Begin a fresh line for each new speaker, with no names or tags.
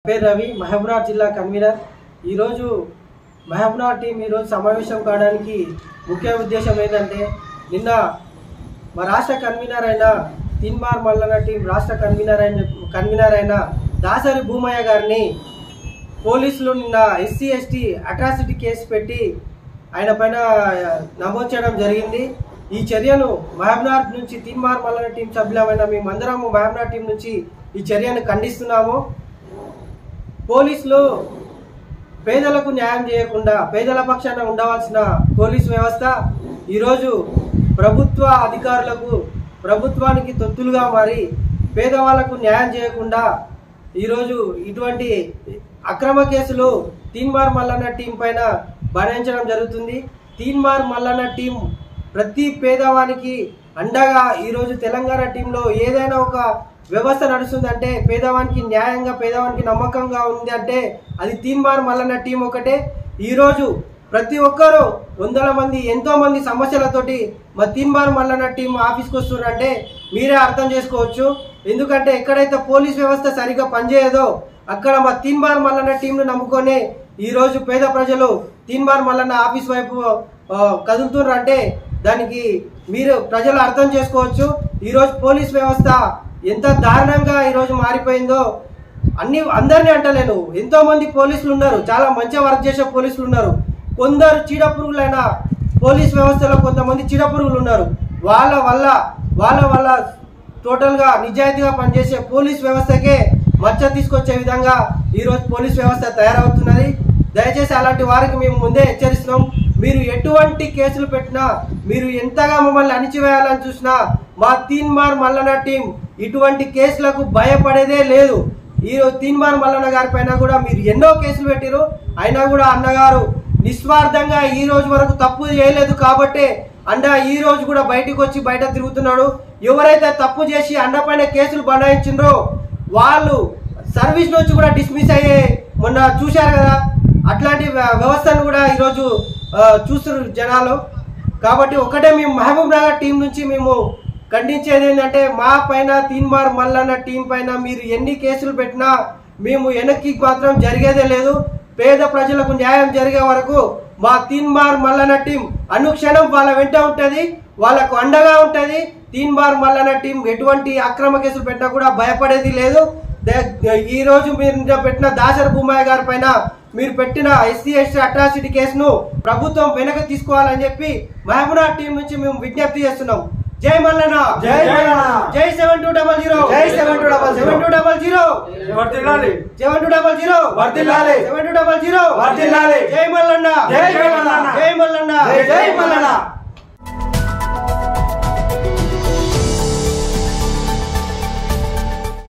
పేరు రవి మహబూబ్నగర్ జిల్లా కన్వీనర్ ఈరోజు మహబూబ్నగర్ టీం ఈరోజు సమావేశం కావడానికి ముఖ్య ఉద్దేశం ఏంటంటే నిన్న మా రాష్ట్ర కన్వీనర్ అయిన తిన్మార్ మల్లన్న టీం రాష్ట్ర కన్వీనర్ అయిన కన్వీనర్ అయిన దాసరి భూమయ్య గారిని పోలీసులు నిన్న ఎస్సీ ఎస్టీ అట్రాసిటీ కేసు పెట్టి ఆయన పైన నమోదు చేయడం జరిగింది ఈ చర్యను మహబూబ్నగర్ నుంచి తీన్మార్ మల్లన్న టీం సభ్యులమైన మేమందరము మహబూబ్నగర్ టీం నుంచి ఈ చర్యను ఖండిస్తున్నాము పోలీసులు పేదలకు న్యాయం చేయకుండా పేదల పక్షాన ఉండవలసిన పోలీస్ వ్యవస్థ ఈరోజు ప్రభుత్వ అధికారులకు ప్రభుత్వానికి తొత్తులుగా మారి పేదవాళ్లకు న్యాయం చేయకుండా ఈరోజు ఇటువంటి అక్రమ కేసులు తీన్మార్ మల్లన్న టీం పైన భరించడం జరుగుతుంది తీన్మార్ మల్లన్న టీం ప్రతి పేదవానికి అండగా ఈరోజు తెలంగాణ టీంలో ఏదైనా ఒక వ్యవస్థ నడుస్తుందంటే పేదవానికి న్యాయంగా పేదవానికి నమ్మకంగా ఉంది అంటే అది తీన్మార్ మల్లన్న టీం ఒకటే ఈరోజు ప్రతి ఒక్కరూ వందల మంది ఎంతో మంది సమస్యలతోటి మా తీన్మార్ మల్లన్న టీం ఆఫీస్కి వస్తున్నారంటే మీరే అర్థం చేసుకోవచ్చు ఎందుకంటే ఎక్కడైతే పోలీస్ వ్యవస్థ సరిగా పనిచేయదో అక్కడ మా తీన్మార్ మల్లన్న టీంను నమ్ముకొని ఈరోజు పేద ప్రజలు తీన్మార్ మల్లన్న ఆఫీస్ వైపు ఆ, కదులుతున్నారు అంటే దానికి మీరు ప్రజలు అర్థం చేసుకోవచ్చు ఈరోజు పోలీస్ వ్యవస్థ ఎంత దారుణంగా ఈరోజు మారిపోయిందో అన్ని అందరినీ అంటలేను ఎంతో మంది పోలీసులు ఉన్నారు చాలా మంచిగా వర్క్ చేసే పోలీసులు ఉన్నారు కొందరు చీడ పురుగులైన పోలీస్ వ్యవస్థలో కొంతమంది చీడ పురుగులు ఉన్నారు వాళ్ళ వల్ల వాళ్ళ వల్ల టోటల్గా నిజాయితీగా పనిచేసే పోలీస్ వ్యవస్థకే మచ్చ తీసుకొచ్చే విధంగా ఈరోజు పోలీస్ వ్యవస్థ తయారవుతున్నది దయచేసి అలాంటి వారికి మేము ముందే హెచ్చరిస్తున్నాం మీరు ఎటువంటి కేసులు పెట్టినా మీరు ఎంతగా మమ్మల్ని అణిచివేయాలని చూసినా మా తీన్మార్ మల్లన్న టీం ఇటువంటి కేసులకు భయపడేదే లేదు ఈ తీన్మార్ మల్లన్న గారి పైన కూడా మీరు ఎన్నో కేసులు పెట్టిరు అయినా కూడా అన్నగారు నిస్వార్థంగా ఈ రోజు వరకు తప్పు చేయలేదు కాబట్టి అండ ఈ రోజు కూడా బయటికి వచ్చి బయట తిరుగుతున్నాడు ఎవరైతే తప్పు చేసి అండ పైన కేసులు బనాయించిండ్రో వాళ్ళు సర్వీస్ నుంచి కూడా డిస్మిస్ అయ్యే మొన్న చూశారు కదా అట్లాంటి వ్య- వ్యవస్థను కూడా ఈరోజు ఆ, చూస్తున్నారు జనాలు కాబట్టి ఒకటే మేము మహబూబ్ నగర్ టీం నుంచి మేము ఖండించేది ఏంటంటే మా పైన తీన్మార్ మల్లన్న టీం పైన మీరు ఎన్ని కేసులు పెట్టినా మేము వెనక్కి మాత్రం జరిగేదే లేదు పేద ప్రజలకు న్యాయం జరిగే వరకు మా తీన్మార్ మల్లన్న టీం అనుక్షణం వాళ్ళ వెంట ఉంటుంది వాళ్ళకు అండగా ఉంటుంది తీన్మార్ మల్లన్న టీం ఎటువంటి అక్రమ కేసులు పెట్టినా కూడా భయపడేది లేదు దే- ఈ రోజు మీరు నిన్న పెట్టిన దాసరి భూమయ్య గారి పైన మీరు పెట్టిన ఎస్సీ ఎస్టీ అట్రాసిటీ కేసును ప్రభుత్వం వెనక తీసుకోవాలని చెప్పి మహబూబ్ టీం నుంచి మేము విజ్ఞప్తి చేస్తున్నాం జై మల్లన్న
జై మల్లన్న.
జై సెవెన్ టూ డబల్ జీరో
జై 7200.
సెవెన్ టూ డబల్ జీరో
వర్ధిల్లాలి
సెవెన్ టూ డబల్ జీరో
వర్ధిల్లాలి.
సెవెన్ టూ డబల్ జీరో
వర్ధిల్లాలి.
జై మల్లన్న
జై మల్లన్న.
జై మల్లన్న
జై జై మల్లన్న.